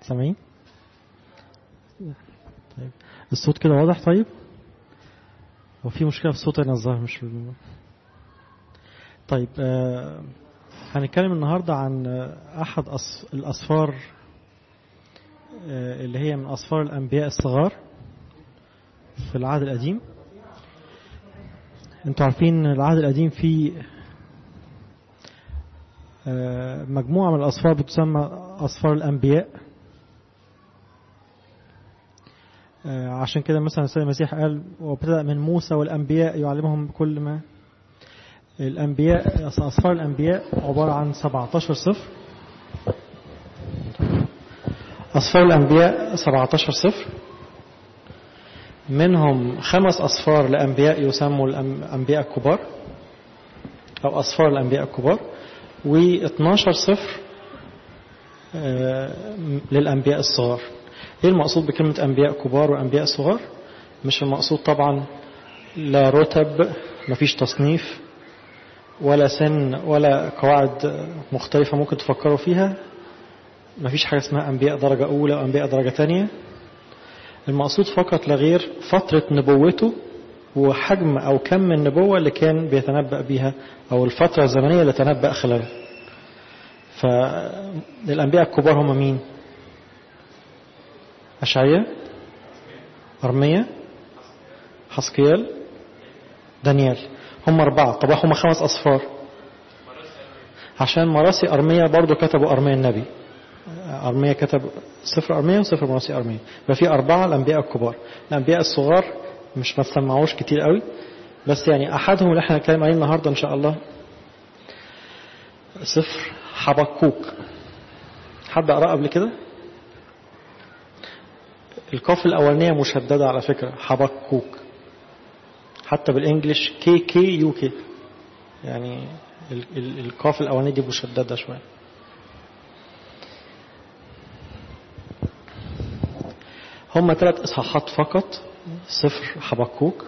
سامعين طيب الصوت كده واضح طيب هو في مشكلة في الصوت هنا الظاهر مش في طيب آه هنتكلم النهاردة عن أحد أص... الأسفار آه اللي هي من أسفار الأنبياء الصغار في العهد القديم انتوا عارفين العهد القديم فيه آه مجموعة من الأسفار بتسمى أسفار الأنبياء عشان كده مثلا السيد المسيح قال وابتدأ من موسى والأنبياء يعلمهم كل ما الأنبياء أسفار الأنبياء عبارة عن 17 صفر أسفار الأنبياء 17 صفر منهم خمس أسفار لأنبياء يسموا الأنبياء الكبار أو أسفار الأنبياء الكبار و12 صفر للأنبياء الصغار ايه المقصود بكلمة أنبياء كبار وأنبياء صغار مش المقصود طبعا لا رتب مفيش تصنيف ولا سن ولا قواعد مختلفة ممكن تفكروا فيها مفيش حاجة اسمها أنبياء درجة أولى وأنبياء درجة تانية المقصود فقط لغير فترة نبوته وحجم أو كم النبوة اللي كان بيتنبأ بيها أو الفترة الزمنية اللي تنبأ خلالها فالأنبياء الكبار هم مين أشعية أرمية حسقيال دانيال هم أربعة طبعا هم خمس أصفار عشان مراسي أرمية برضو كتبوا أرمية النبي أرمية كتب سفر أرمية وسفر مراسي أرمية ففي أربعة الأنبياء الكبار الأنبياء الصغار مش ما تسمعوش كتير قوي بس يعني أحدهم اللي احنا هنتكلم عليه النهاردة إن شاء الله سفر حبكوك حد قرأ قبل كده القاف الأولانية مشددة على فكرة حبكوك حتى بالإنجليش كي كي يو كي يعني القاف الأولانية دي مشددة شوية هم ثلاث إصحاحات فقط صفر حبكوك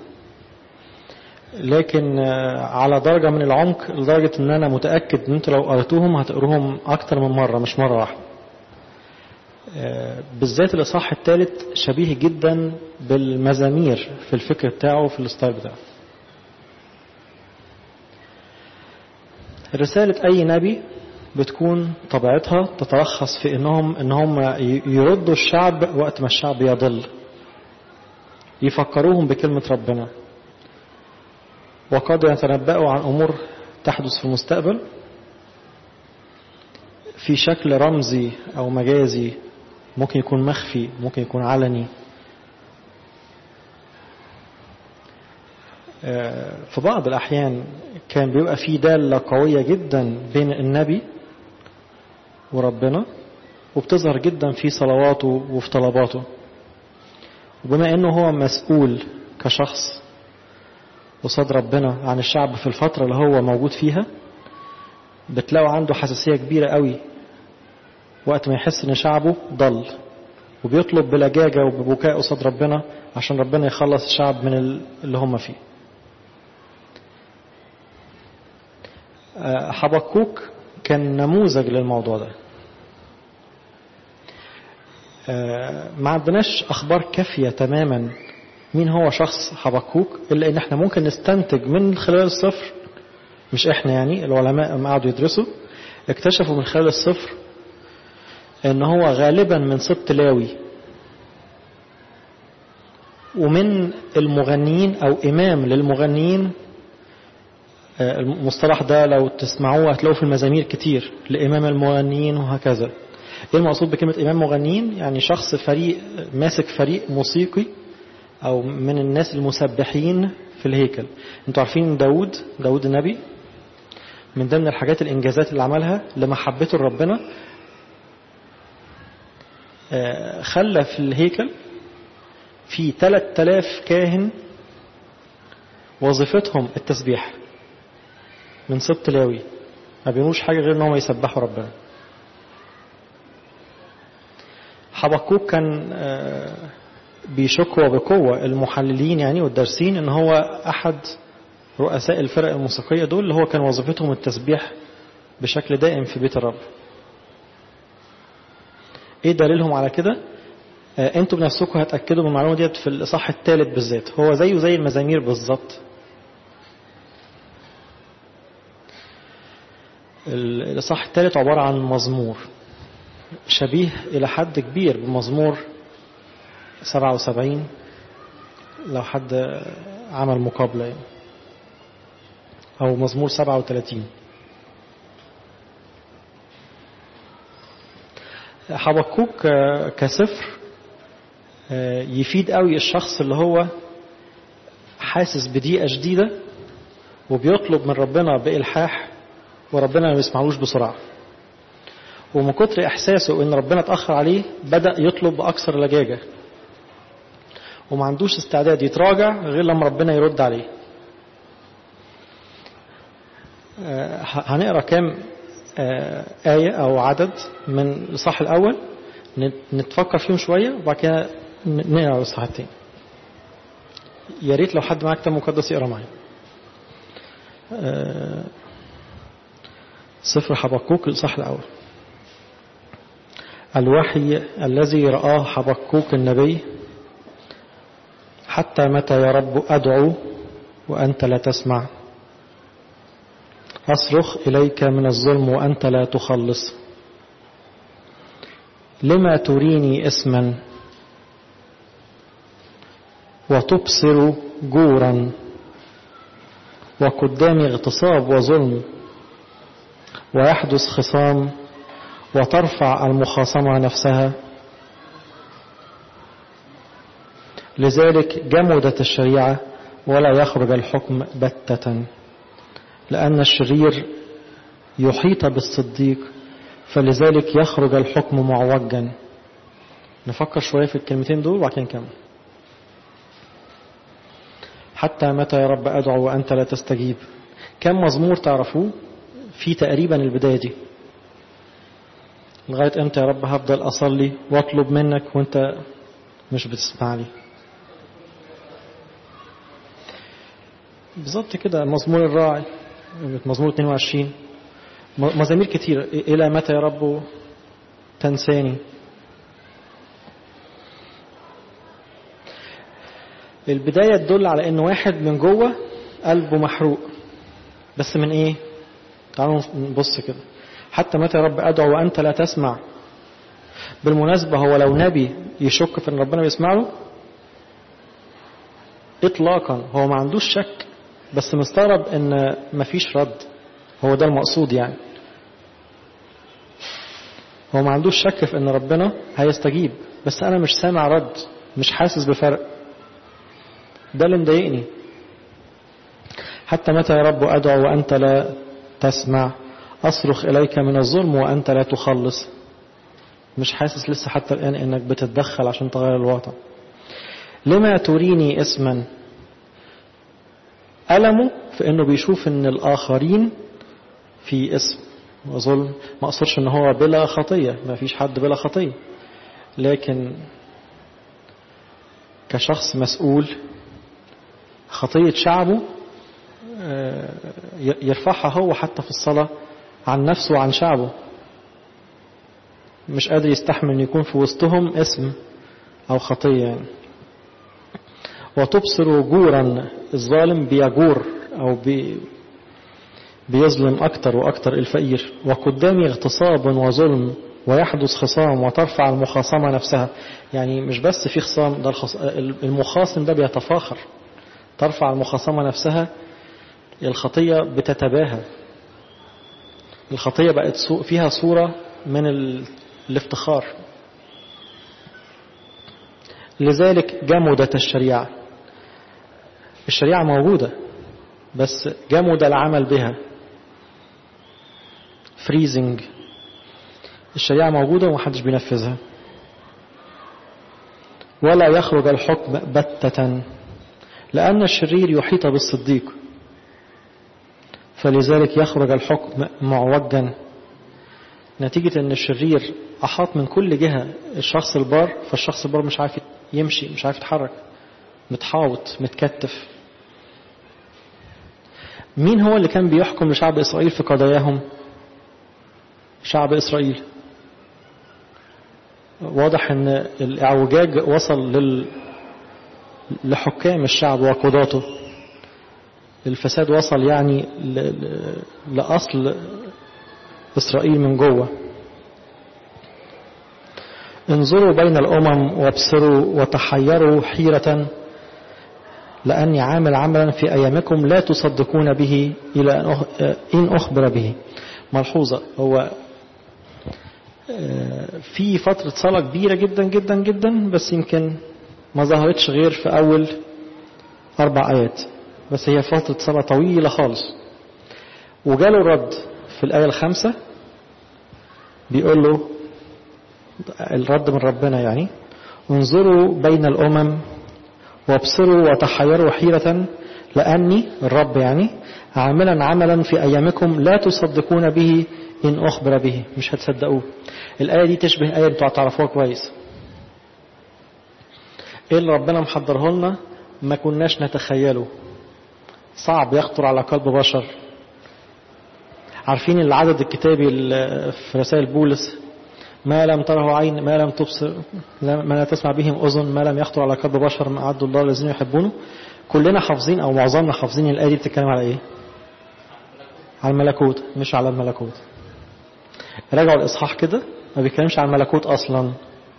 لكن على درجة من العمق لدرجة ان انا متأكد ان انتوا لو قريتوهم هتقروهم اكتر من مرة مش مرة واحدة بالذات الإصحاح الثالث شبيه جدا بالمزامير في الفكر بتاعه في الستايل بتاعه رسالة أي نبي بتكون طبيعتها تتلخص في إنهم إنهم يردوا الشعب وقت ما الشعب يضل يفكروهم بكلمة ربنا وقد يتنبأوا عن أمور تحدث في المستقبل في شكل رمزي أو مجازي ممكن يكون مخفي ممكن يكون علني في بعض الأحيان كان بيبقى في دالة قوية جدا بين النبي وربنا وبتظهر جدا في صلواته وفي طلباته وبما انه هو مسؤول كشخص قصاد ربنا عن الشعب في الفترة اللي هو موجود فيها بتلاقوا عنده حساسية كبيرة قوي وقت ما يحس ان شعبه ضل وبيطلب بلجاجة وببكاء قصاد ربنا عشان ربنا يخلص الشعب من اللي هم فيه حبكوك كان نموذج للموضوع ده ما عندناش اخبار كافية تماما مين هو شخص حبكوك الا ان احنا ممكن نستنتج من خلال الصفر مش احنا يعني العلماء لما قعدوا يدرسوا اكتشفوا من خلال الصفر ان هو غالبا من سبط لاوي ومن المغنيين او امام للمغنيين المصطلح ده لو تسمعوه هتلاقوه في المزامير كتير لامام المغنيين وهكذا ايه المقصود بكلمة امام مغنيين يعني شخص فريق ماسك فريق موسيقي او من الناس المسبحين في الهيكل انتوا عارفين داود داود النبي من ضمن الحاجات الانجازات اللي عملها لمحبته لربنا خلى في الهيكل في 3000 كاهن وظيفتهم التسبيح من سبط لاوي ما بيعملوش حاجة غير ان هم يسبحوا ربنا حبكوك كان بيشكوا بقوة المحللين يعني والدارسين ان هو احد رؤساء الفرق الموسيقية دول اللي هو كان وظيفتهم التسبيح بشكل دائم في بيت الرب ايه دليلهم على كده آه انتوا بنفسكم هتاكدوا من المعلومه ديت في الاصحاح الثالث بالذات هو زيه زي المزامير بالظبط الاصحاح الثالث عباره عن مزمور شبيه الى حد كبير بمزمور 77 لو حد عمل مقابله يعني. او مزمور 37 حبكوك كسفر يفيد قوي الشخص اللي هو حاسس بضيقه شديده وبيطلب من ربنا بإلحاح وربنا ما بيسمعلوش بسرعه ومن كتر احساسه ان ربنا اتاخر عليه بدا يطلب باكثر لجاجه وما عندوش استعداد يتراجع غير لما ربنا يرد عليه هنقرا كام آية أو عدد من الإصحاح الأول نتفكر فيهم شوية وبعد كده نقرا الإصحاح التاني. يا ريت لو حد معاه كتاب مقدس يقرا معايا. سفر حبقوك الإصحاح الأول. الوحي الذي رآه حبقوك النبي حتى متى يا رب أدعو وأنت لا تسمع أصرخ إليك من الظلم وأنت لا تخلص لما تريني اسما وتبصر جورا وقدامي اغتصاب وظلم ويحدث خصام وترفع المخاصمة نفسها لذلك جمدت الشريعة ولا يخرج الحكم بتة لأن الشرير يحيط بالصديق فلذلك يخرج الحكم معوجا نفكر شوية في الكلمتين دول وبعد كده نكمل حتى متى يا رب أدعو وأنت لا تستجيب كم مزمور تعرفوه في تقريبا البداية دي لغاية امتى يا رب هفضل أصلي وأطلب منك وأنت مش بتسمع لي بالظبط كده مزمور الراعي مزمور 22 مزامير كتير إلى متى يا رب تنساني البداية تدل على ان واحد من جوه قلبه محروق بس من ايه تعالوا نبص كده حتى متى يا رب ادعو وانت لا تسمع بالمناسبة هو لو نبي يشك في ان ربنا بيسمع له اطلاقا هو ما عندوش شك بس مستغرب ان مفيش رد هو ده المقصود يعني هو ما عندوش شك في ان ربنا هيستجيب بس انا مش سامع رد مش حاسس بفرق ده اللي مضايقني حتى متى يا رب ادعو وانت لا تسمع اصرخ اليك من الظلم وانت لا تخلص مش حاسس لسه حتى الان انك بتتدخل عشان تغير الوضع لما تريني اسما ألمه في انه بيشوف ان الاخرين في اسم وظلم ما اقصدش ان هو بلا خطية ما فيش حد بلا خطية لكن كشخص مسؤول خطية شعبه يرفعها هو حتى في الصلاة عن نفسه وعن شعبه مش قادر يستحمل ان يكون في وسطهم اسم او خطية يعني. وتبصر جورا الظالم بيجور او بي بيظلم اكتر واكتر الفقير وقدامي اغتصاب وظلم ويحدث خصام وترفع المخاصمة نفسها يعني مش بس في خصام ده المخاصم ده بيتفاخر ترفع المخاصمة نفسها الخطية بتتباهى الخطية بقت فيها صورة من الافتخار لذلك جمدت الشريعة الشريعة موجودة بس جمد العمل بها فريزنج الشريعة موجودة ومحدش بينفذها ولا يخرج الحكم بتة لأن الشرير يحيط بالصديق فلذلك يخرج الحكم معوجا نتيجة أن الشرير أحاط من كل جهة الشخص البار فالشخص البار مش عارف يمشي مش عارف يتحرك متحاوط متكتف مين هو اللي كان بيحكم لشعب إسرائيل في قضاياهم شعب إسرائيل واضح ان الاعوجاج وصل لل... لحكام الشعب وقضاته الفساد وصل يعني ل... ل... لأصل إسرائيل من جوه انظروا بين الأمم وابصروا وتحيروا حيرة لأني عامل عملا في أيامكم لا تصدقون به إلى إن أخبر به ملحوظة هو في فترة صلاة كبيرة جدا جدا جدا بس يمكن ما ظهرتش غير في أول أربع آيات بس هي فترة صلاة طويلة خالص وجاله الرد في الآية الخامسة بيقول له الرد من ربنا يعني انظروا بين الأمم وابصروا وتحيروا حيرة لأني الرب يعني عاملا عملا في أيامكم لا تصدقون به إن أخبر به مش هتصدقوه الآية دي تشبه آية انتوا هتعرفوها كويس إيه اللي ربنا محضره لنا ما كناش نتخيله صعب يخطر على قلب بشر عارفين العدد الكتابي في رسائل بولس ما لم تره عين ما لم تبصر ما لا تسمع بهم أذن ما لم يخطر على قلب بشر ما أعد الله الذين يحبونه كلنا حافظين أو معظمنا حافظين الآية دي بتتكلم على إيه على الملكوت مش على الملكوت راجعوا الإصحاح كده ما بيتكلمش عن الملكوت أصلا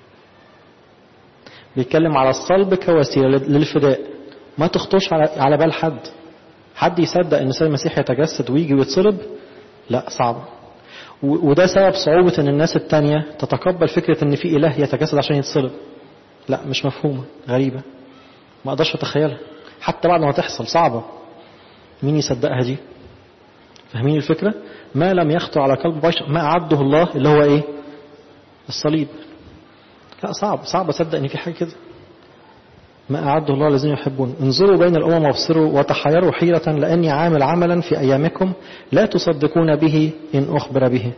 بيتكلم على الصلب كوسيلة للفداء ما تخطوش على على بال حد حد يصدق ان السيد المسيح يتجسد ويجي ويتصلب لا صعب وده سبب صعوبة ان الناس التانية تتقبل فكرة ان في اله يتجسد عشان يتصلب لا مش مفهومة غريبة ما اقدرش اتخيلها حتى بعد ما تحصل صعبة مين يصدقها دي فاهمين الفكرة ما لم يخطر على قلب بشر ما أعده الله اللي هو ايه الصليب لا صعب صعب اصدق ان في حاجة كده ما أعده الله الذين يحبون انظروا بين الأمم وابصروا وتحيروا حيرة لأني عامل عملا في أيامكم لا تصدقون به إن أخبر به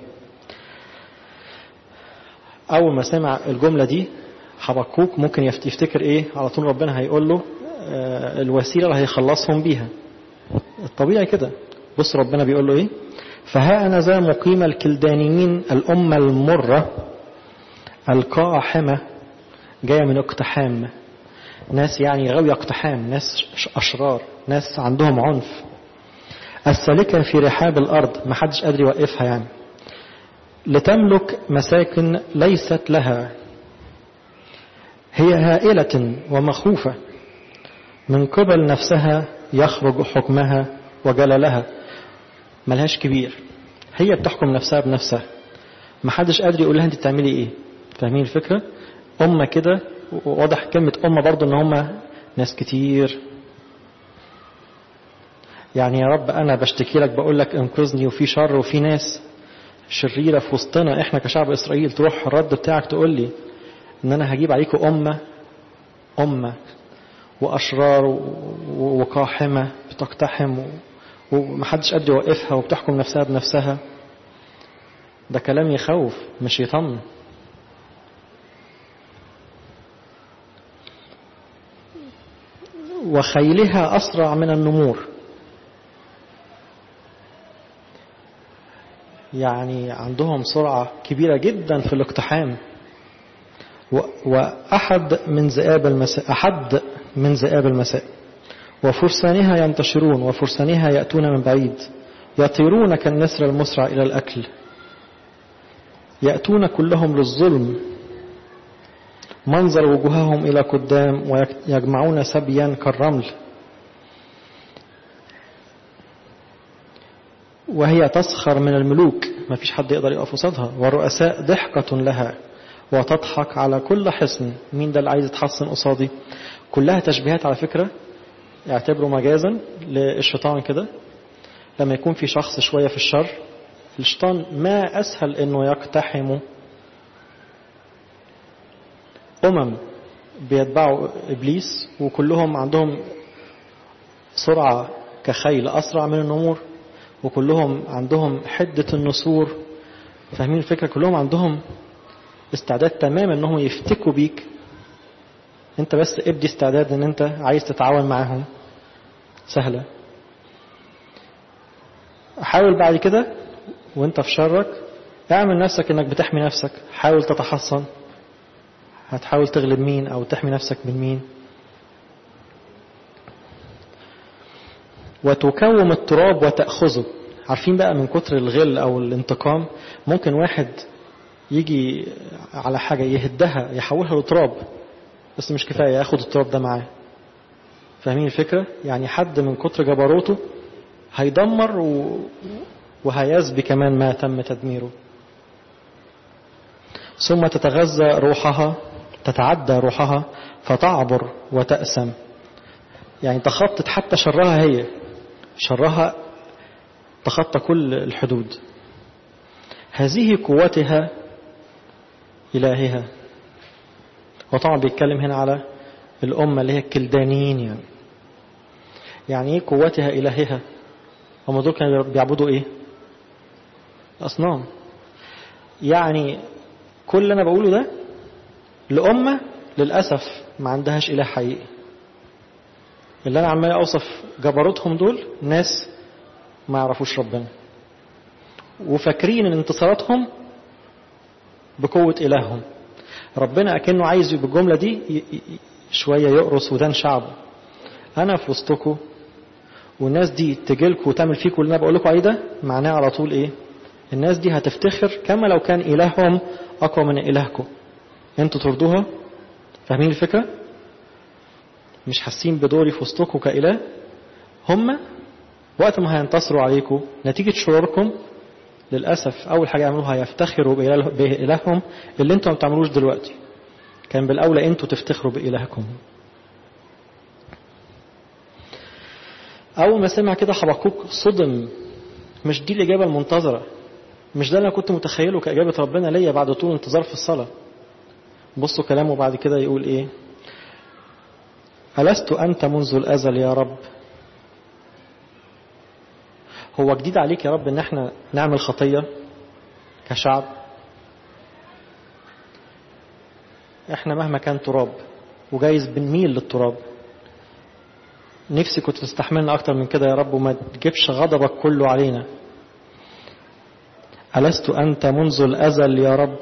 أول ما سمع الجملة دي حبكوك ممكن يفتكر إيه على طول ربنا هيقول له آه الوسيلة اللي هيخلصهم بيها الطبيعي كده بص ربنا بيقول له إيه فها أنا ذا مقيم الكلدانيين الأمة المرة القاحمة جاية من اقتحام ناس يعني غاوية اقتحام ناس أشرار ناس عندهم عنف السالكة في رحاب الأرض ما حدش قادر يوقفها يعني لتملك مساكن ليست لها هي هائلة ومخوفة من قبل نفسها يخرج حكمها وجلالها ملهاش كبير هي بتحكم نفسها بنفسها ما حدش قادر يقول لها انت بتعملي ايه فاهمين الفكرة أمة كده واضح كلمة أمة برضو ان هم ناس كتير يعني يا رب أنا بشتكي لك بقول لك انقذني وفي شر وفي ناس شريرة في وسطنا احنا كشعب إسرائيل تروح الرد بتاعك تقول لي ان انا هجيب عليكم أمة أمة وأشرار وقاحمة بتقتحم ومحدش قد يوقفها وبتحكم نفسها بنفسها ده كلام يخوف مش يطمن وخيلها أسرع من النمور يعني عندهم سرعة كبيرة جدا في الاقتحام وأحد من ذئاب المساء أحد من ذئاب المساء وفرسانها ينتشرون وفرسانها يأتون من بعيد يطيرون كالنسر المسرع إلى الأكل يأتون كلهم للظلم منظر وجوههم إلى قدام ويجمعون سبيا كالرمل وهي تسخر من الملوك ما فيش حد يقدر يقف قصادها والرؤساء ضحكة لها وتضحك على كل حصن مين ده اللي عايز يتحصن قصادي كلها تشبيهات على فكرة يعتبروا مجازا للشيطان كده لما يكون في شخص شوية في الشر الشيطان ما أسهل أنه يقتحم أمم بيتبعوا إبليس وكلهم عندهم سرعة كخيل أسرع من النمور وكلهم عندهم حدة النسور فاهمين الفكرة كلهم عندهم استعداد تمام انهم يفتكوا بيك انت بس ابدي استعداد ان انت عايز تتعاون معاهم سهلة حاول بعد كده وانت في شرك اعمل نفسك انك بتحمي نفسك حاول تتحصن هتحاول تغلب مين أو تحمي نفسك من مين وتكوم التراب وتأخذه عارفين بقى من كتر الغل أو الانتقام ممكن واحد يجي على حاجة يهدها يحولها لتراب بس مش كفاية ياخد التراب ده معاه فاهمين الفكرة يعني حد من كتر جبروته هيدمر و... وهيسبي كمان ما تم تدميره ثم تتغذى روحها تتعدى روحها فتعبر وتأسم يعني تخطط حتى شرها هي شرها تخطى كل الحدود هذه قوتها إلهها وطبعا بيتكلم هنا على الأمة اللي هي الكلدانيين يعني يعني ايه قوتها إلهها هم دول كانوا بيعبدوا ايه أصنام يعني كل اللي أنا بقوله ده لأمة للأسف ما عندهاش إله حقيقي اللي أنا عمال أوصف جبروتهم دول ناس ما يعرفوش ربنا وفاكرين ان انتصاراتهم بقوة إلههم ربنا أكنه عايز بالجملة دي شوية يقرص ودان شعبه أنا في وسطكم والناس دي تجيلكم وتعمل فيكم اللي أنا بقول لكم عليه ده معناه على طول إيه الناس دي هتفتخر كما لو كان إلههم أقوى من إلهكم أنتوا ترضوها فاهمين الفكرة مش حاسين بدوري في وسطكم كإله هم وقت ما هينتصروا عليكم نتيجة شروركم للأسف أول حاجة يعملوها يفتخروا بإلههم اللي انتوا ما بتعملوش دلوقتي كان بالأولى انتوا تفتخروا بإلهكم أول ما سمع كده حبقوك صدم مش دي الإجابة المنتظرة مش ده اللي أنا كنت متخيله كإجابة ربنا ليا بعد طول انتظار في الصلاة بصوا كلامه بعد كده يقول إيه ألست أنت منذ الأزل يا رب هو جديد عليك يا رب ان احنا نعمل خطية كشعب احنا مهما كان تراب وجايز بنميل للتراب نفسي كنت تستحملنا اكتر من كده يا رب وما تجيبش غضبك كله علينا ألست أنت منذ الأزل يا رب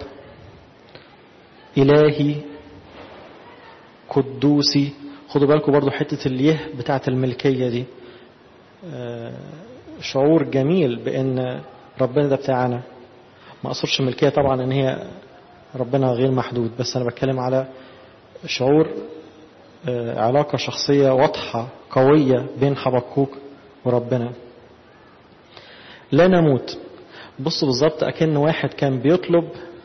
إلهي قدوسي خدوا بالكم برضو حتة اليه بتاعة الملكية دي شعور جميل بأن ربنا ده بتاعنا ما أقصرش الملكية طبعا أن هي ربنا غير محدود بس أنا بتكلم على شعور علاقة شخصية واضحة قوية بين حبقوك وربنا لا نموت بصوا بالظبط أكن واحد كان بيطلب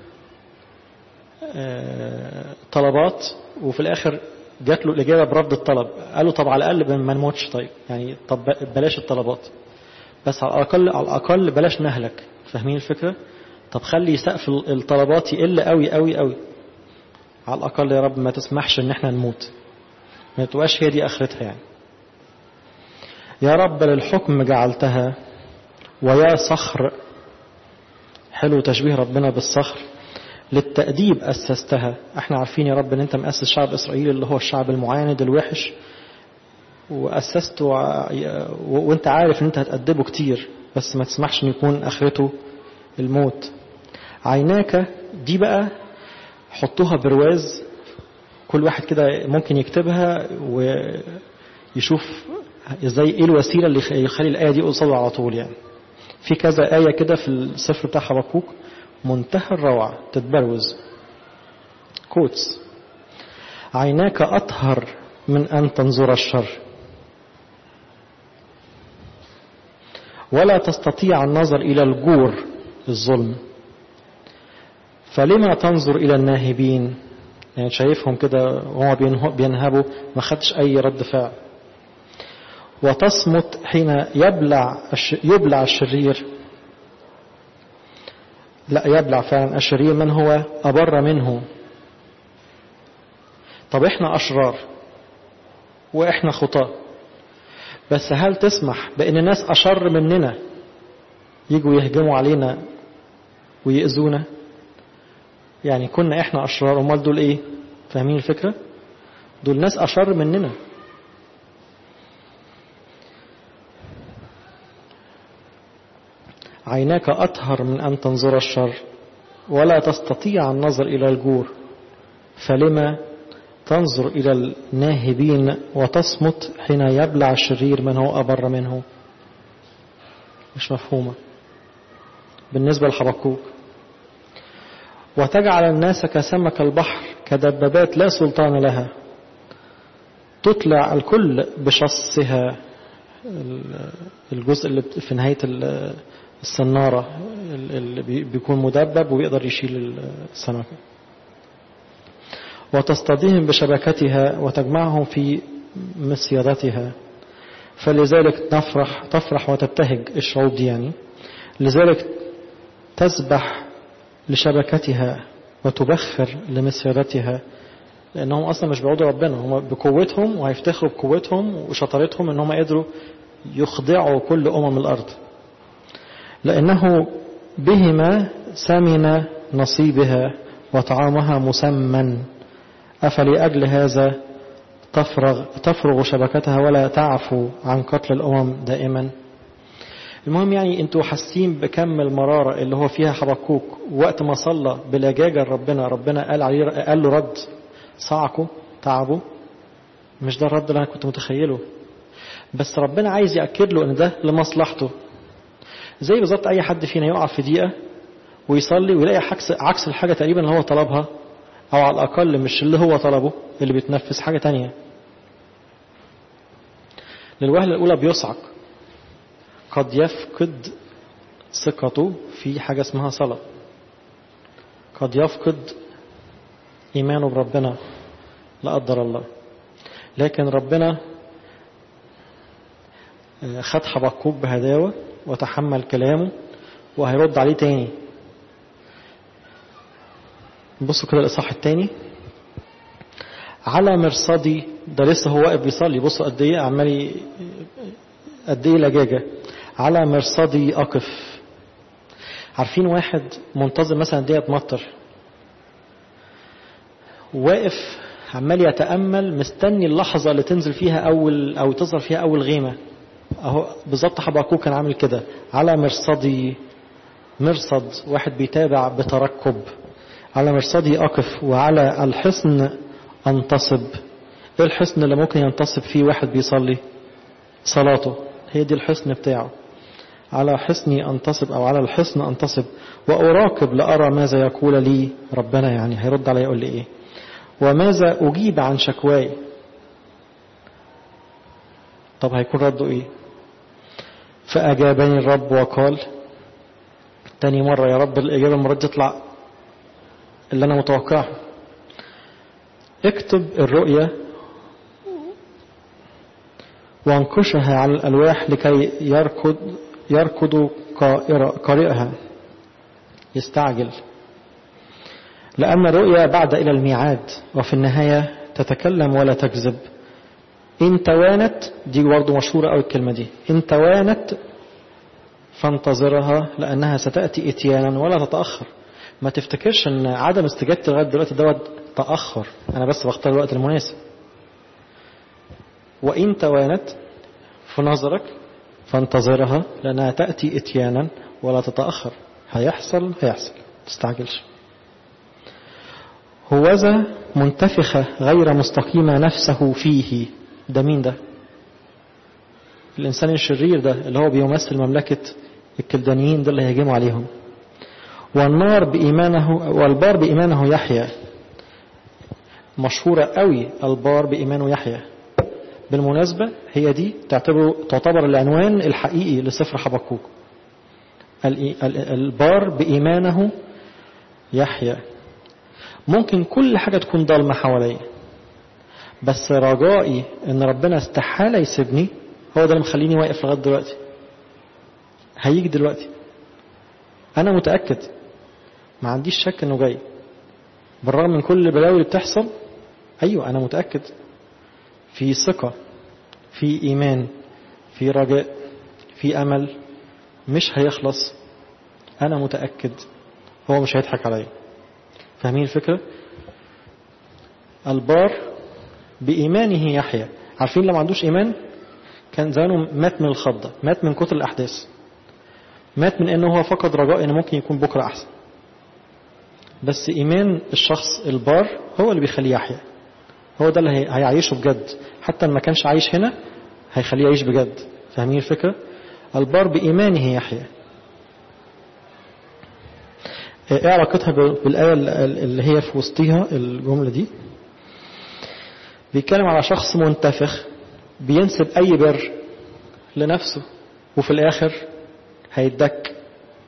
طلبات وفي الآخر جات له الإجابة برفض الطلب قال له طب على الأقل ما نموتش طيب يعني طب بلاش الطلبات بس على الأقل على الأقل بلاش نهلك فاهمين الفكرة طب خلي سقف الطلبات يقل قوي قوي قوي على الأقل يا رب ما تسمحش إن احنا نموت ما تبقاش هي دي آخرتها يعني يا رب للحكم جعلتها ويا صخر حلو تشبيه ربنا بالصخر للتأديب أسستها احنا عارفين يا رب ان انت مؤسس شعب إسرائيل اللي هو الشعب المعاند الوحش وأسسته وانت عارف ان انت هتأدبه كتير بس ما تسمحش ان يكون آخرته الموت عيناك دي بقى حطوها برواز كل واحد كده ممكن يكتبها ويشوف ازاي ايه الوسيلة اللي يخلي الآية دي قصاده على طول يعني في كذا آية كده في السفر بتاع حبكوك منتهى الروعة تتبروز كوتس عيناك أطهر من أن تنظر الشر ولا تستطيع النظر إلى الجور الظلم فلما تنظر إلى الناهبين يعني شايفهم كده وهو بينهبوا ما خدش أي رد فعل وتصمت حين يبلع يبلع الشرير لا يبلع فعلا الشرير من هو أبر منه طب احنا أشرار وإحنا خطاة بس هل تسمح بأن ناس أشر مننا يجوا يهجموا علينا ويأذونا يعني كنا إحنا أشرار أمال دول إيه فاهمين الفكرة دول ناس أشر مننا عيناك أطهر من أن تنظر الشر ولا تستطيع النظر إلى الجور فلما تنظر إلى الناهبين وتصمت حين يبلع الشرير من هو أبر منه مش مفهومة بالنسبة لحبكوك وتجعل الناس كسمك البحر كدبابات لا سلطان لها تطلع الكل بشصها الجزء اللي في نهاية السنارة اللي بيكون مدبب ويقدر يشيل السمكة وتصطادهم بشبكتها وتجمعهم في مصيادتها فلذلك نفرح تفرح وتبتهج الشعوب دي يعني لذلك تسبح لشبكتها وتبخر لمصيادتها لأنهم أصلا مش بيعودوا ربنا هم بقوتهم وهيفتخروا بقوتهم وشطارتهم إن هم قدروا يخضعوا كل أمم الأرض لأنه بهما سمن نصيبها وطعامها مسمن أفلأجل هذا تفرغ, تفرغ شبكتها ولا تعفو عن قتل الأمم دائما المهم يعني انتوا حاسين بكم المرارة اللي هو فيها حبكوك وقت ما صلى بلجاجة ربنا ربنا قال عليه قال له رد صعقوا تعبوا مش ده الرد اللي انا كنت متخيله بس ربنا عايز يأكد له ان ده لمصلحته زي بالظبط اي حد فينا يقع في دقيقة ويصلي ويلاقي عكس عكس الحاجة تقريبا اللي هو طلبها او على الاقل مش اللي هو طلبه اللي بيتنفذ حاجة تانية للوهلة الاولى بيصعق قد يفقد ثقته في حاجة اسمها صلاة قد يفقد إيمانه بربنا لا قدر الله لكن ربنا خد حبقوك بهداوة وتحمل كلامه وهيرد عليه تاني بصوا كده الإصحاح التاني على مرصدي ده لسه هو واقف بيصلي بصوا قد ايه عمال قد ايه لجاجه على مرصدي أقف عارفين واحد منتظر مثلا ديت مطر واقف عمال يتأمل مستني اللحظة اللي تنزل فيها أول أو تظهر فيها أول غيمة أهو بالظبط حبقوك كان عامل كده على مرصدي مرصد واحد بيتابع بتركب على مرصدي أقف وعلى الحصن أنتصب إيه الحصن اللي ممكن ينتصب فيه واحد بيصلي صلاته هي دي الحصن بتاعه على حصني أنتصب أو على الحصن أنتصب وأراقب لأرى ماذا يقول لي ربنا يعني هيرد علي يقول لي إيه وماذا أجيب عن شكواي طب هيكون رده إيه فأجابني الرب وقال تاني مرة يا رب الإجابة المرة دي تطلع اللي أنا متوقعها اكتب الرؤية وانقشها على الألواح لكي يركض يركض قارئها يستعجل لأن الرؤيا بعد إلى الميعاد وفي النهاية تتكلم ولا تكذب إن توانت دي برضه مشهورة أوي الكلمة دي إن توانت فانتظرها لأنها ستأتي إتيانا ولا تتأخر ما تفتكرش أن عدم استجابتي لغاية دلوقتي دوت تأخر أنا بس بختار الوقت المناسب وإن توانت في نظرك فانتظرها لأنها تأتي إتيانا ولا تتأخر هيحصل هيحصل تستعجلش هوذا منتفخة غير مستقيمة نفسه فيه ده مين ده الإنسان الشرير ده اللي هو بيمثل مملكة الكلدانيين ده اللي هيجموا عليهم والنار بإيمانه والبار بإيمانه يحيى مشهورة قوي البار بإيمانه يحيى بالمناسبة هي دي تعتبر, تعتبر العنوان الحقيقي لسفر حبقوق البار بإيمانه يحيى ممكن كل حاجة تكون ضلمة حواليا بس رجائي ان ربنا استحالة يسيبني هو ده اللي مخليني واقف لغاية دلوقتي هيجي دلوقتي انا متأكد ما عنديش شك انه جاي بالرغم من كل البلاوي اللي بتحصل ايوه انا متأكد في ثقة في ايمان في رجاء في امل مش هيخلص انا متأكد هو مش هيضحك عليا فاهمين الفكرة البار بإيمانه يحيى عارفين لو ما عندوش إيمان كان زمانه مات من الخضة مات من كتر الأحداث مات من أنه هو فقد رجاء أنه ممكن يكون بكرة أحسن بس إيمان الشخص البار هو اللي بيخليه يحيا هو ده اللي هيعيشه بجد حتى ما كانش عايش هنا هيخليه يعيش بجد فاهمين الفكرة البار بإيمانه يحيا ايه علاقتها بالآية اللي هي في وسطها الجملة دي بيتكلم على شخص منتفخ بينسب أي بر لنفسه وفي الآخر هيدك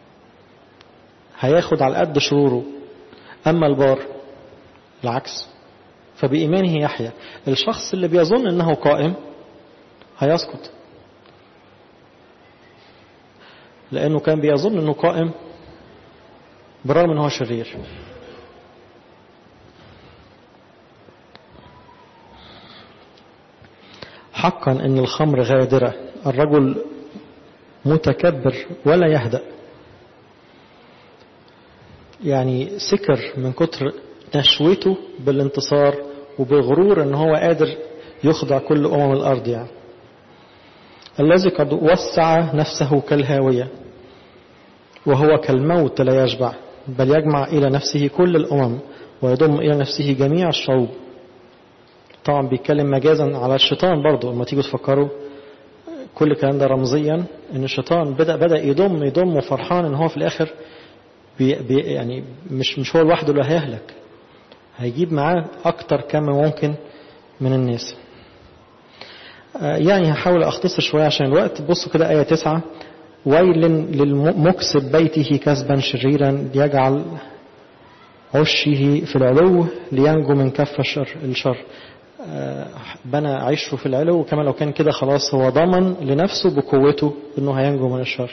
هياخد على قد شروره أما البار العكس فبإيمانه يحيا الشخص اللي بيظن أنه قائم هيسقط لأنه كان بيظن أنه قائم بالرغم أنه شرير حقا أن الخمر غادرة الرجل متكبر ولا يهدأ يعني سكر من كتر نشوته بالانتصار وبغرور ان هو قادر يخضع كل امم الارض يعني الذي قد وسع نفسه كالهاوية وهو كالموت لا يشبع بل يجمع إلى نفسه كل الأمم ويضم إلى نفسه جميع الشعوب طبعا بيتكلم مجازا على الشيطان برضه لما تيجوا تفكروا كل الكلام ده رمزيا ان الشيطان بدأ بدأ يضم يضم وفرحان ان هو في الاخر بي بي يعني مش مش هو لوحده اللي هيهلك هيجيب معاه اكتر كم ممكن من الناس يعني هحاول اختصر شوية عشان الوقت بصوا كده آية تسعة ويل للمكسب بيته كسبا شريرا يجعل عشه في العلو لينجو من كف الشر الشر بنى عيشه في العلو وكما لو كان كده خلاص هو ضمن لنفسه بقوته انه هينجو من الشر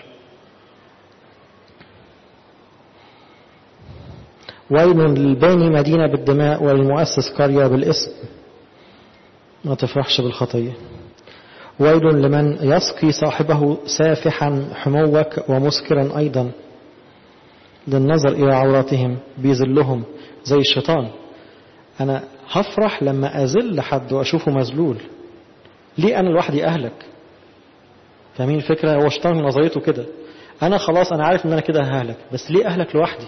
ويل للباني مدينة بالدماء وللمؤسس قرية بالاسم ما تفرحش بالخطية ويل لمن يسقي صاحبه سافحا حموك ومسكرا أيضا للنظر إلى عوراتهم بيذلهم زي الشيطان أنا هفرح لما أذل حد وأشوفه مذلول ليه أنا لوحدي أهلك فاهمين الفكرة هو الشيطان نظريته كده أنا خلاص أنا عارف إن أنا كده ههلك بس ليه أهلك لوحدي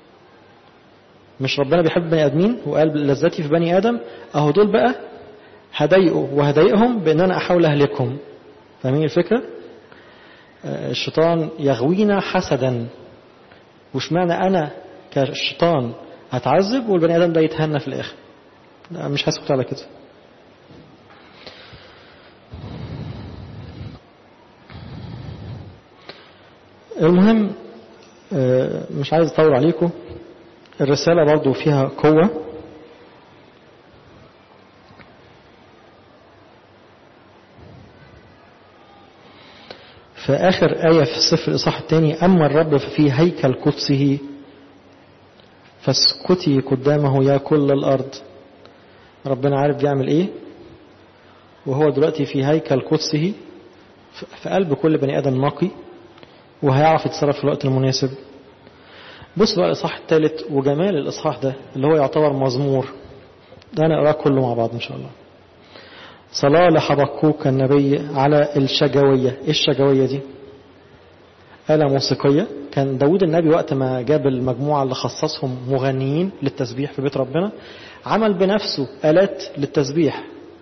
مش ربنا بيحب بني آدمين وقال لذتي في بني آدم أهو دول بقى هضايقه وهضايقهم بأن أنا أحاول أهلكهم فاهمين الفكرة الشيطان يغوينا حسدا وش معنى أنا كشيطان هتعذب والبني آدم ده يتهنى في الآخر لا مش هسكت على كده المهم مش عايز اطول عليكم الرسالة برضو فيها قوة في آخر آية في الصفر الإصحاح الثاني أما الرب ففي هيكل قدسه فاسكتي قدامه يا كل الأرض ربنا عارف بيعمل إيه وهو دلوقتي في هيكل قدسه في قلب كل بني آدم نقي وهيعرف يتصرف في الوقت المناسب بص بقى الإصحاح الثالث وجمال الإصحاح ده اللي هو يعتبر مزمور ده أنا أقراه كله مع بعض إن شاء الله صلاة لحبقوك النبي على الشجوية إيه الشجوية دي آلة موسيقية كان داود النبي وقت ما جاب المجموعة اللي خصصهم مغنيين للتسبيح في بيت ربنا عمل بنفسه آلات للتسبيح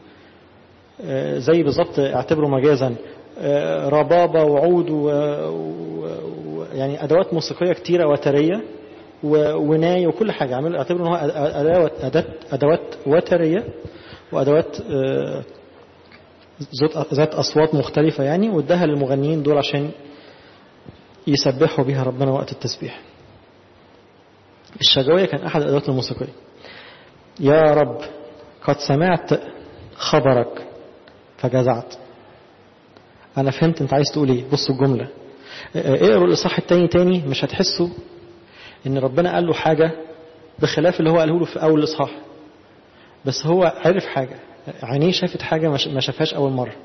زي بالظبط اعتبره مجازا ربابة وعود و... و... يعني أدوات موسيقية كتيرة وترية و... وناي وكل حاجة عمل اعتبره ان هو أدوات, أدوات, أدوات وترية وأدوات ذات أصوات مختلفة يعني واداها للمغنيين دول عشان يسبحوا بها ربنا وقت التسبيح الشجوية كان أحد الأدوات الموسيقية يا رب قد سمعت خبرك فجزعت أنا فهمت أنت عايز تقول إيه بصوا الجملة اقروا الإصحاح التاني تاني مش هتحسوا إن ربنا قال له حاجة بخلاف اللي هو قاله له في أول الإصحاح بس هو عرف حاجة عينيه شافت حاجة ما شافهاش أول مرة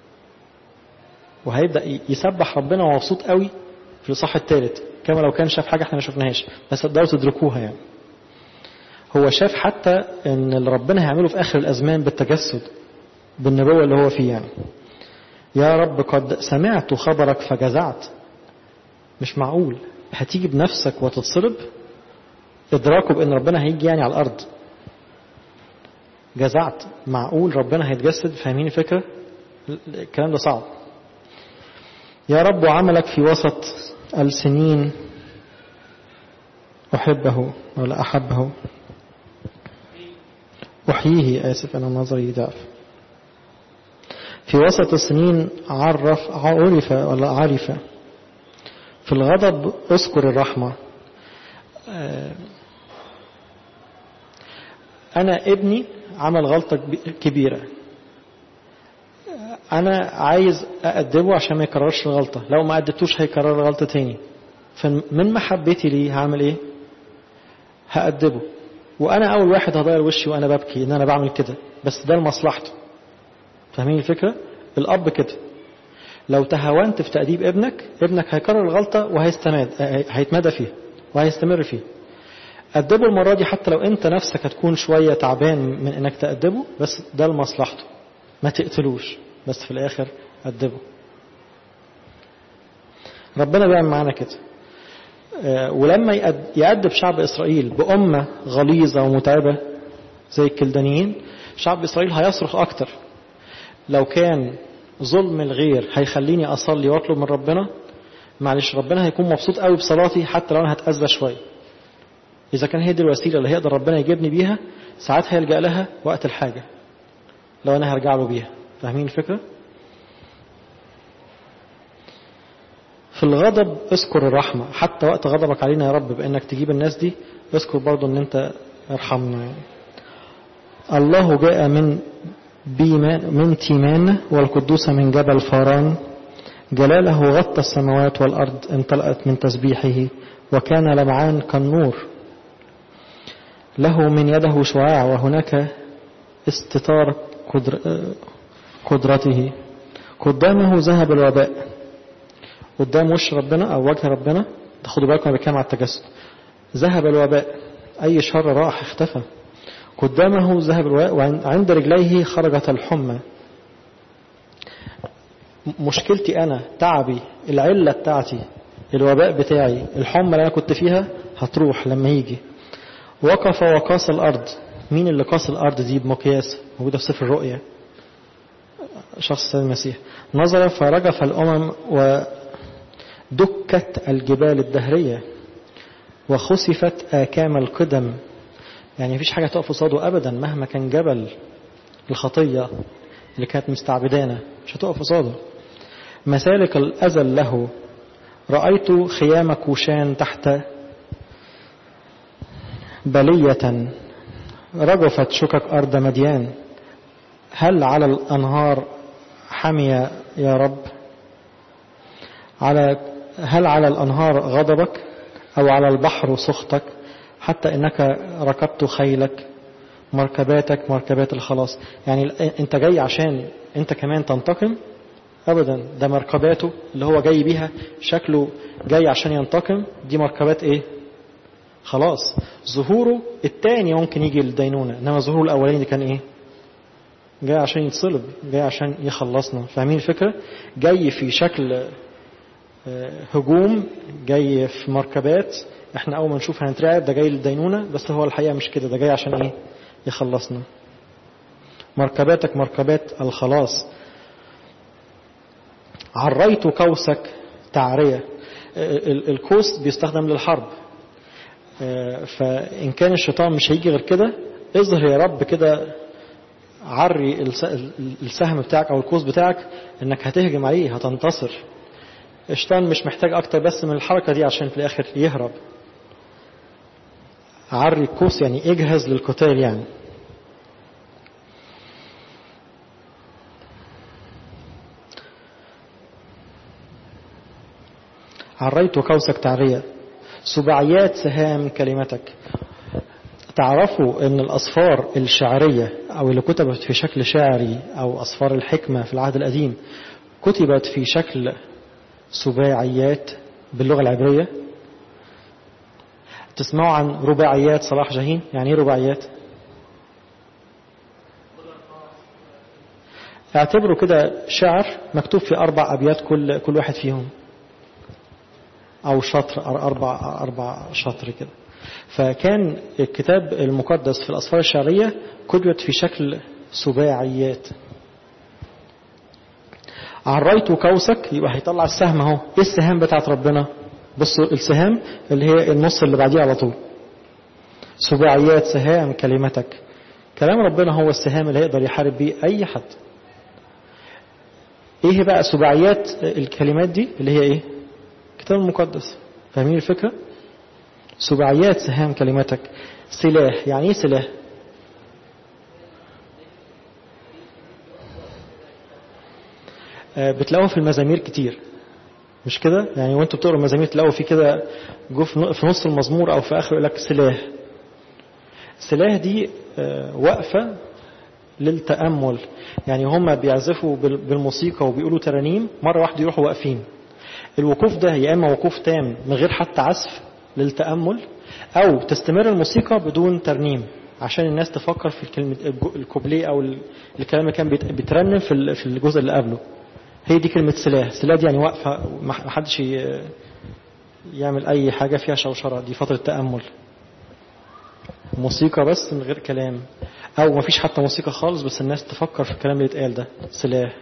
وهيبدأ يسبح ربنا ومبسوط قوي في الإصحاح الثالث كما لو كان شاف حاجة احنا ما شفناهاش بس تقدروا تدركوها يعني هو شاف حتى ان اللي ربنا هيعمله في آخر الأزمان بالتجسد بالنبوة اللي هو فيه يعني يا رب قد سمعت خبرك فجزعت مش معقول هتيجي بنفسك وتتصلب إدراكه بأن ربنا هيجي يعني على الأرض جزعت معقول ربنا هيتجسد فاهمين الفكرة الكلام ده صعب يا رب عملك في وسط السنين أحبه ولا أحبه أحييه آسف أنا نظري ضعف في وسط السنين عرف عرف ولا عرف في الغضب اذكر الرحمة أنا ابني عمل غلطة كبيرة أنا عايز أأدبه عشان ما يكررش الغلطة لو ما أدبتوش هيكرر الغلطة تاني فمن محبتي ليه هعمل إيه هأدبه وأنا أول واحد هضير وشي وأنا ببكي إن أنا بعمل كده بس ده لمصلحته فاهمين الفكرة الأب كده لو تهاونت في تأديب ابنك ابنك هيكرر الغلطة وهيستمد هيتمادى فيها وهيستمر فيها أدبه المرة دي حتى لو أنت نفسك هتكون شوية تعبان من إنك تأدبه بس ده لمصلحته ما تقتلوش بس في الآخر أدبه ربنا بيعمل معانا كده ولما يأدب شعب إسرائيل بأمة غليظة ومتعبة زي الكلدانيين شعب إسرائيل هيصرخ أكتر لو كان ظلم الغير هيخليني أصلي وأطلب من ربنا معلش ربنا هيكون مبسوط قوي بصلاتي حتى لو أنا هتأذى شوية إذا كان هي دي الوسيلة اللي هيقدر ربنا يجيبني بيها ساعات هيلجأ لها وقت الحاجة لو أنا هرجع له بيها فاهمين الفكرة؟ في الغضب اذكر الرحمة حتى وقت غضبك علينا يا رب بأنك تجيب الناس دي اذكر برضو أن أنت ارحمنا يعني. الله جاء من بيمان من تيمان والقدوس من جبل فاران جلاله غطى السماوات والأرض امتلأت من تسبيحه وكان لمعان كالنور له من يده شعاع وهناك استطار قدر قدرته قدامه ذهب الوباء قدام وش ربنا أو وجه ربنا تاخدوا بالكم أنا بتكلم على التجسد ذهب الوباء أي شر راح اختفى قدامه ذهب الوباء وعند رجليه خرجت الحمى مشكلتي أنا تعبي العلة بتاعتي الوباء بتاعي الحمى اللي أنا كنت فيها هتروح لما يجي وقف وقاس الأرض مين اللي قاس الأرض دي بمقياس موجودة في سفر الرؤيا شخص المسيح نظر فرجف الأمم ودكت الجبال الدهرية وخسفت آكام القدم يعني مفيش حاجة تقف قصاده أبدا مهما كان جبل الخطية اللي كانت مستعبدانا مش هتقف قصاده مسالك الأزل له رأيت خيام كوشان تحت بلية رجفت شكك أرض مديان هل على الأنهار حمي يا رب على هل على الأنهار غضبك أو على البحر سخطك حتى إنك ركبت خيلك مركباتك مركبات الخلاص يعني أنت جاي عشان أنت كمان تنتقم أبدا ده مركباته اللي هو جاي بيها شكله جاي عشان ينتقم دي مركبات إيه خلاص ظهوره التاني ممكن يجي للدينونة إنما ظهوره الأولاني كان إيه جاي عشان يتصلب جاي عشان يخلصنا فاهمين الفكرة جاي في شكل هجوم جاي في مركبات احنا اول ما نشوف هنترعب ده جاي للدينونة بس هو الحقيقة مش كده ده جاي عشان ايه يخلصنا مركباتك مركبات الخلاص عريت كوسك تعرية الكوس بيستخدم للحرب فإن كان الشيطان مش هيجي غير كده اظهر يا رب كده عري السهم بتاعك أو الكوس بتاعك إنك هتهجم عليه هتنتصر الشيطان مش محتاج أكتر بس من الحركة دي عشان في الآخر يهرب عري الكوس يعني اجهز للقتال يعني عريت كوسك تعرية سبعيات سهام كلمتك تعرفوا ان الأصفار الشعرية أو اللي كتبت في شكل شعري أو أصفار الحكمة في العهد القديم كتبت في شكل سباعيات باللغة العبرية تسمعوا عن رباعيات صلاح جاهين يعني ايه رباعيات اعتبروا كده شعر مكتوب في أربع أبيات كل كل واحد فيهم أو شطر أربع أربع شطر كده فكان الكتاب المقدس في الأسفار الشعرية كتبت في شكل سباعيات عريت كوسك يبقى هيطلع السهم اهو ايه السهام بتاعت ربنا بصوا السهام اللي هي النص اللي بعديه على طول سباعيات سهام كلمتك كلام ربنا هو السهام اللي يقدر يحارب بيه اي حد ايه بقى سباعيات الكلمات دي اللي هي ايه الكتاب المقدس فاهمين الفكرة سباعيات سهام كلمتك سلاح يعني ايه سلاح بتلاقوها في المزامير كتير مش كده يعني وانتوا بتقروا المزامير تلاقوا في كده جو في نص المزمور او في اخره يقول لك سلاح سلاح دي وقفه للتامل يعني هم بيعزفوا بالموسيقى وبيقولوا ترانيم مره واحده يروحوا واقفين الوقوف ده يا اما وقوف تام من غير حتى عزف للتامل او تستمر الموسيقى بدون ترنيم عشان الناس تفكر في الكلمه الكوبليه او الكلام اللي كان بيترنم في الجزء اللي قبله هي دي كلمة سلاح سلاح دي يعني واقفة ما حدش يعمل أي حاجة فيها شوشرة دي فترة تأمل موسيقى بس من غير كلام أو ما فيش حتى موسيقى خالص بس الناس تفكر في الكلام اللي اتقال ده سلاح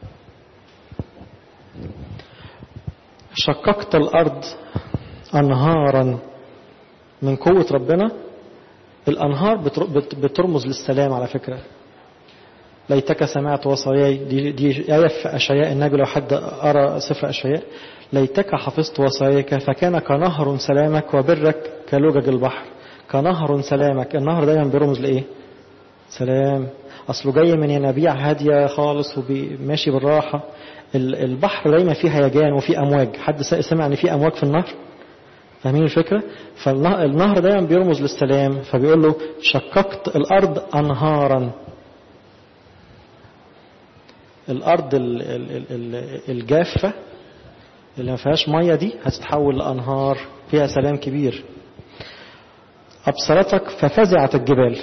شققت الأرض أنهارا من قوة ربنا الأنهار بترمز للسلام على فكرة ليتك سمعت وصاياي دي, دي آية في أشياء النبي لو حد أرى سفر أشياء ليتك حفظت وصاياك فكان كنهر سلامك وبرك كلجج البحر كنهر سلامك النهر دايما بيرمز لإيه سلام أصله جاي من ينابيع هادية خالص وماشي بالراحة البحر دايما فيه هيجان وفيه أمواج حد سمع أن فيه أمواج في النهر فاهمين الفكرة فالنهر دايما بيرمز للسلام فبيقول له شققت الأرض أنهارا الأرض الجافة اللي ما فيهاش مية دي هتتحول لأنهار فيها سلام كبير أبصرتك ففزعت الجبال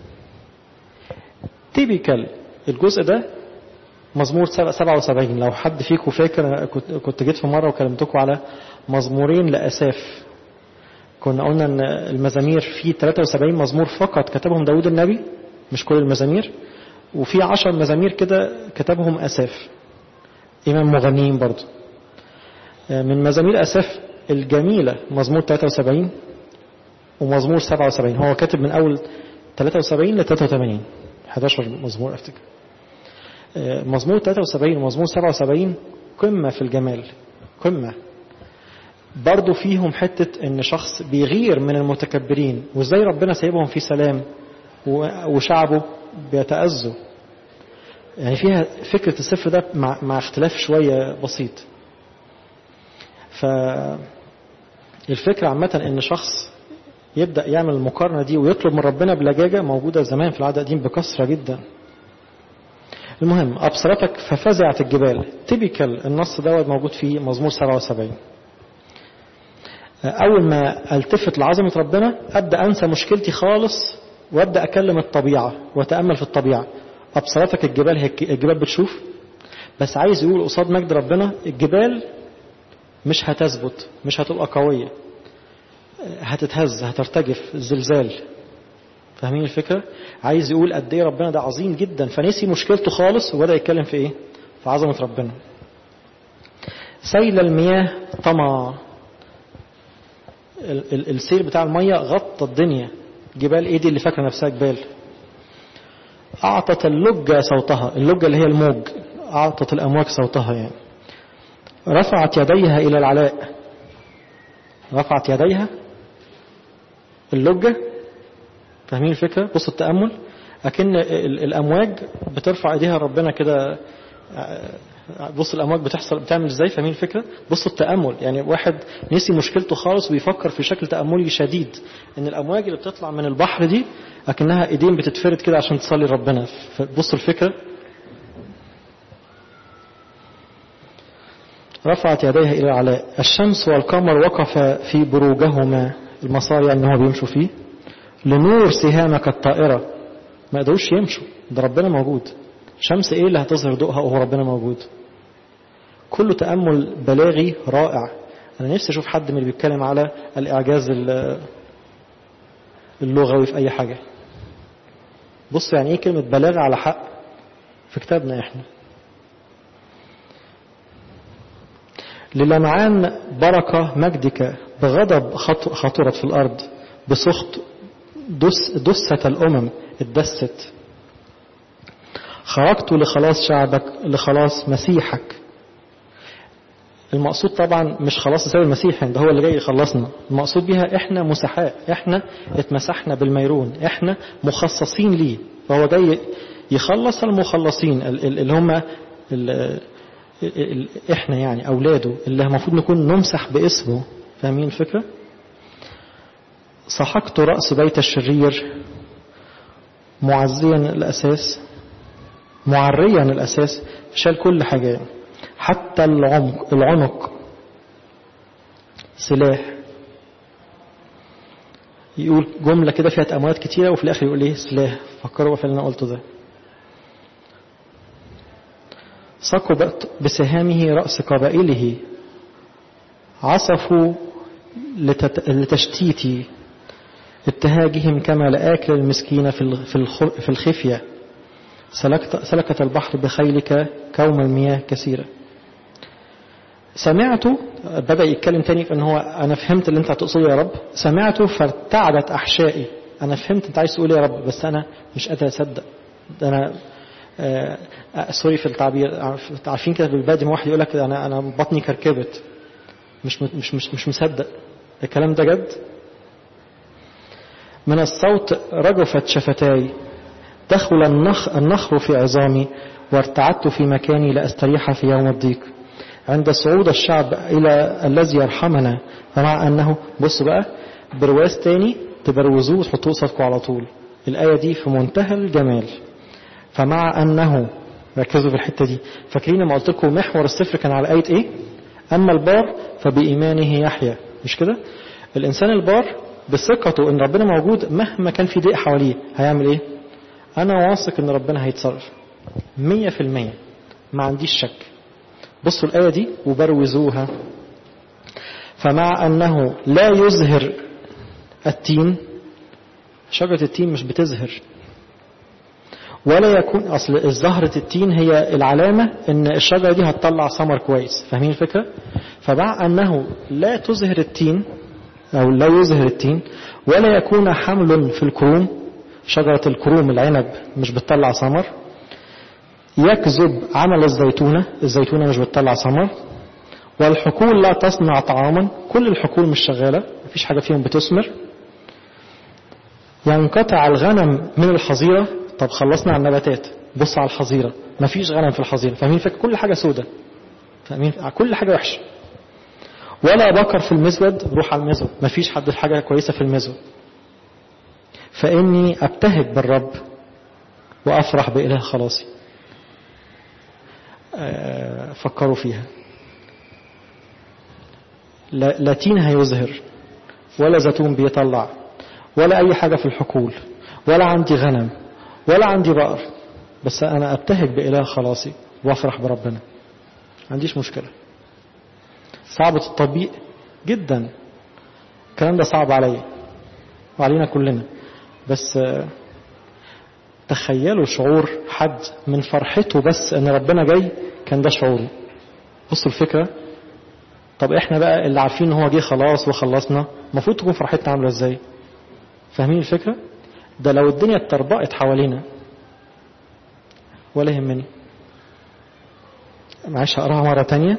تيبيكال الجزء ده مزمور 77 لو حد فيكم فاكر كنت جيت في مرة وكلمتكم على مزمورين لأساف كنا قلنا ان المزامير في 73 مزمور فقط كتبهم داود النبي مش كل المزامير وفي عشر مزامير كده كتبهم أساف إمام مغنيين برضو من مزامير أساف الجميلة مزمور 73 ومزمور 77 هو كاتب من أول 73 ل 83 11 مزمور أفتكر مزمور 73 ومزمور 77 قمة في الجمال قمة برضو فيهم حتة ان شخص بيغير من المتكبرين وازاي ربنا سايبهم في سلام وشعبه بيتأذوا يعني فيها فكرة السفر ده مع, مع اختلاف شوية بسيط فالفكرة عامة ان شخص يبدأ يعمل المقارنة دي ويطلب من ربنا بلجاجة موجودة زمان في العهد القديم بكثرة جدا المهم أبصرتك ففزعت الجبال تيبيكال النص دوت موجود في مزمور 77 أول ما التفت لعظمة ربنا أبدأ أنسى مشكلتي خالص وأبدأ أكلم الطبيعة وأتأمل في الطبيعة أبصرتك الجبال هي الجبال بتشوف بس عايز يقول قصاد مجد ربنا الجبال مش هتثبت مش هتبقى قوية هتتهز هترتجف الزلزال فاهمين الفكرة عايز يقول قد ايه ربنا ده عظيم جدا فنسي مشكلته خالص وبدأ يتكلم في ايه في عظمة ربنا سيل المياه طمع السيل بتاع المية غطى الدنيا جبال ايه دي اللي فاكرة نفسها جبال أعطت اللجة صوتها اللجة اللي هي الموج أعطت الأمواج صوتها يعني رفعت يديها إلى العلاء رفعت يديها اللجة فاهمين الفكرة بص التأمل أكن الأمواج بترفع ايديها ربنا كده بص الأمواج بتحصل بتعمل ازاي فاهمين الفكرة بص التأمل يعني واحد نسي مشكلته خالص وبيفكر في شكل تأملي شديد ان الأمواج اللي بتطلع من البحر دي أكنها ايدين بتتفرد كده عشان تصلي ربنا بص الفكرة رفعت يديها إلى العلاء الشمس والقمر وقف في بروجهما المسار يعني هو بيمشوا فيه لنور سهامك الطائرة ما يقدروش يمشوا ده ربنا موجود شمس ايه اللي هتظهر ضوءها وهو ربنا موجود كله تأمل بلاغي رائع انا نفسي اشوف حد من اللي بيتكلم على الاعجاز اللغوي في أي حاجة بص يعني إيه كلمة بلاغة على حق في كتابنا إحنا للمعان بركة مجدك بغضب خطرت في الأرض بسخط دس دست الأمم اتدست خرجت لخلاص شعبك لخلاص مسيحك المقصود طبعا مش خلاص بسبب المسيح ده هو اللي جاي يخلصنا المقصود بيها احنا مسحاء احنا اتمسحنا بالميرون احنا مخصصين ليه فهو جاي يخلص المخلصين اللي هم احنا يعني اولاده اللي المفروض نكون نمسح باسمه فاهمين الفكره سحقت راس بيت الشرير معزيا الاساس معريا الاساس شال كل حاجه حتى العمق العنق سلاح يقول جملة كده فيها تأملات كتيرة وفي الآخر يقول إيه سلاح فكروا في اللي أنا قلته ده ثقبت بسهامه رأس قبائله عصفوا لتشتيت ابتهاجهم كما لآكل المسكين في الخفية سلكت, سلكت البحر بخيلك كوم المياه كثيرة سمعته بدأ يتكلم تاني في ان هو انا فهمت اللي انت هتقصده يا رب سمعته فارتعدت احشائي انا فهمت انت عايز تقول يا رب بس انا مش قادر اصدق ده انا آه سوري في التعبير عارفين كده بالبادي واحد يقول لك انا انا بطني كركبت مش مش مش مش مصدق الكلام ده جد من الصوت رجفت شفتاي دخل النخ النخر في عظامي وارتعدت في مكاني لأستريح في يوم الضيق عند صعود الشعب إلى الذي يرحمنا فمع أنه بص بقى برواز تاني تبروزوه وتحطوه قصادكم على طول الآية دي في منتهى الجمال فمع أنه ركزوا في الحتة دي فاكرين لما قلت لكم محور السفر كان على آية إيه أما البار فبإيمانه يحيا مش كده الإنسان البار بثقته إن ربنا موجود مهما كان في ضيق حواليه هيعمل إيه أنا واثق إن ربنا هيتصرف مية في المية ما عنديش شك بصوا الآية دي وبروزوها فمع أنه لا يزهر التين شجرة التين مش بتزهر ولا يكون أصل زهرة التين هي العلامة إن الشجرة دي هتطلع ثمر كويس فاهمين الفكرة؟ فمع أنه لا تزهر التين أو لا يزهر التين ولا يكون حمل في الكروم شجرة الكروم العنب مش بتطلع ثمر يكذب عمل الزيتونة الزيتونة مش بتطلع ثمر والحقول لا تصنع طعاما كل الحقول مش شغالة مفيش حاجة فيهم بتثمر ينقطع الغنم من الحظيرة طب خلصنا على النباتات بص على الحظيرة مفيش غنم في الحظيرة فاهمين فكرة كل حاجة سودة فاهمين كل حاجة وحشة ولا بكر في المزود روح على المزود مفيش حد في حاجة كويسة في المزود فإني أبتهج بالرب وأفرح بإله خلاصي فكروا فيها لا تين هيزهر ولا زيتون بيطلع ولا أي حاجة في الحقول ولا عندي غنم ولا عندي بقر بس أنا أبتهج بإله خلاصي وأفرح بربنا عنديش مشكلة صعبة التطبيق جدا الكلام ده صعب عليا وعلينا كلنا بس تخيلوا شعور حد من فرحته بس ان ربنا جاي كان ده شعوره بصوا الفكرة طب احنا بقى اللي عارفين ان هو جه خلاص وخلصنا المفروض تكون فرحتنا عاملة ازاي فاهمين الفكرة ده لو الدنيا اتربقت حوالينا ولا يهمني معلش هقراها مرة تانية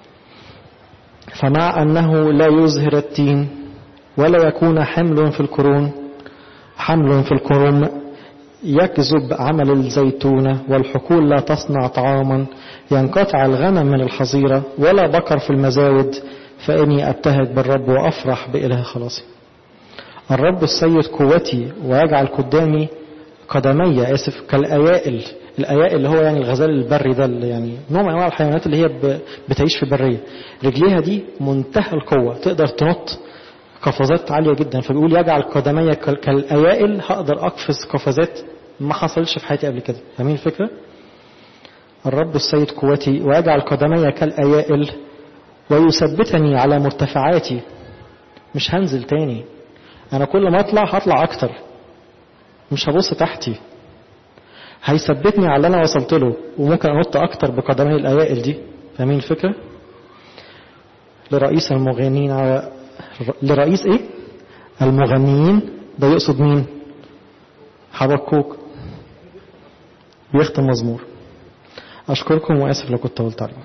فمع أنه لا يزهر التين ولا يكون حمل في القرون حمل في الكرم يكذب عمل الزيتونة والحقول لا تصنع طعاما ينقطع الغنم من الحظيرة ولا بكر في المزاود فإني أبتهج بالرب وأفرح بإله خلاصي الرب السيد قوتي ويجعل قدامي قدمي آسف كالأيائل الأيائل اللي هو يعني الغزال البري ده اللي يعني نوع من أنواع الحيوانات اللي هي بتعيش في البرية رجليها دي منتهى القوة تقدر تنط قفزات عالية جدا فبيقول يجعل قدمي كالأيائل هقدر أقفز قفزات ما حصلش في حياتي قبل كده فاهمين الفكرة الرب السيد قوتي ويجعل قدمي كالأيائل ويثبتني على مرتفعاتي مش هنزل تاني انا كل ما اطلع هطلع اكتر مش هبص تحتي هيثبتني على اللي انا وصلت له وممكن انط اكتر بقدمي الاوائل دي فاهمين الفكره لرئيس المغنيين على لرئيس ايه المغنيين ده يقصد مين حبكوك بيختم مزمور اشكركم واسف لو كنت طولت عليكم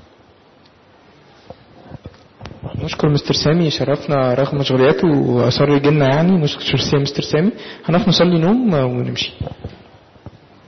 نشكر مستر سامي شرفنا رغم مشغولياته واصر يجي لنا يعني نشكر مستر سامي هنروح نصلي نوم ونمشي